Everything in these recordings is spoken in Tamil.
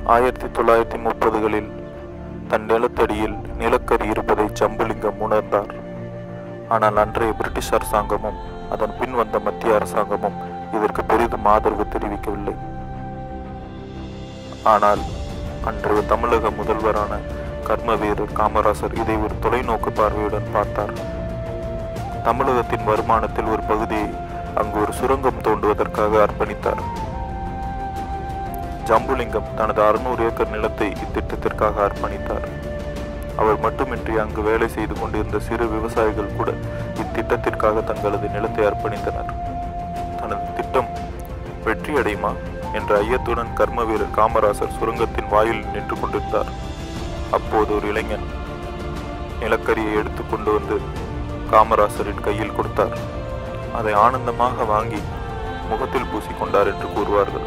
ஆயிரத்தி தொள்ளாயிரத்தி முப்பதுகளில் தன் நிலத்தடியில் நிலக்கரி இருப்பதை ஜம்புலிங்கம் உணர்ந்தார் ஆனால் அன்றைய பிரிட்டிஷ் அரசாங்கமும் அதன் பின் வந்த மத்திய அரசாங்கமும் இதற்கு பெரிதும் ஆதரவு தெரிவிக்கவில்லை ஆனால் அன்றைய தமிழக முதல்வரான கர்ம வீரர் காமராசர் இதை ஒரு தொலைநோக்கு பார்வையுடன் பார்த்தார் தமிழகத்தின் வருமானத்தில் ஒரு பகுதியை அங்கு ஒரு சுரங்கம் தோண்டுவதற்காக அர்ப்பணித்தார் ஜம்புலிங்கம் தனது அறுநூறு ஏக்கர் நிலத்தை இத்திட்டத்திற்காக அர்ப்பணித்தார் அவர் மட்டுமின்றி அங்கு வேலை செய்து கொண்டிருந்த சிறு விவசாயிகள் கூட இத்திட்டத்திற்காக தங்களது நிலத்தை அர்ப்பணித்தனர் தனது திட்டம் வெற்றியடையுமா என்ற ஐயத்துடன் கர்ம வீரர் காமராசர் சுரங்கத்தின் வாயில் நின்று கொண்டிருந்தார் அப்போது ஒரு இளைஞன் நிலக்கரியை எடுத்து கொண்டு வந்து காமராசரின் கையில் கொடுத்தார் அதை ஆனந்தமாக வாங்கி முகத்தில் பூசிக்கொண்டார் என்று கூறுவார்கள்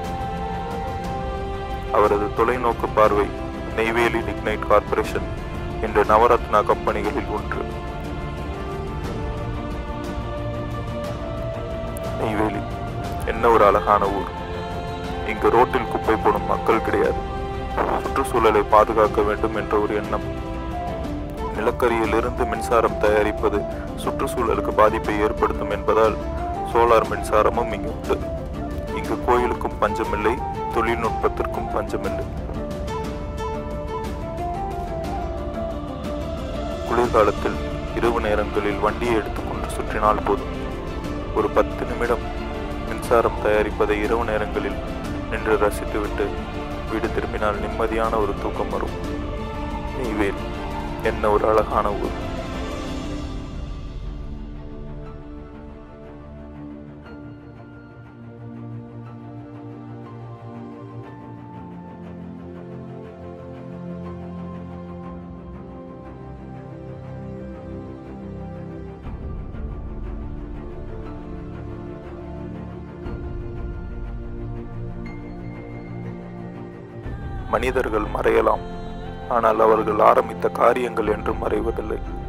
அவரது தொலைநோக்கு பார்வை நெய்வேலி லிக்னைட் கார்ப்பரேஷன் என்ற நவரத்னா கம்பெனிகளில் ஒன்று நெய்வேலி என்ன ஒரு அழகான ஊர் இங்கு ரோட்டில் குப்பை போடும் மக்கள் கிடையாது சுற்றுச்சூழலை பாதுகாக்க வேண்டும் என்ற ஒரு எண்ணம் நிலக்கரியிலிருந்து மின்சாரம் தயாரிப்பது சுற்றுச்சூழலுக்கு பாதிப்பை ஏற்படுத்தும் என்பதால் சோலார் மின்சாரமும் இங்கு உண்டு இங்கு கோயிலுக்கும் பஞ்சமில்லை தொழில்நுட்பத்திற்கும் பஞ்சமில்லை குளிர்காலத்தில் இரவு நேரங்களில் வண்டியை எடுத்துக்கொண்டு சுற்றினால் போதும் ஒரு பத்து நிமிடம் மின்சாரம் தயாரிப்பதை இரவு நேரங்களில் நின்று ரசித்துவிட்டு வீடு திரும்பினால் நிம்மதியான ஒரு தூக்கம் வரும் நெய்வேல் என்ன ஒரு அழகான ஊர் மனிதர்கள் மறையலாம் ஆனால் அவர்கள் ஆரம்பித்த காரியங்கள் என்றும் மறைவதில்லை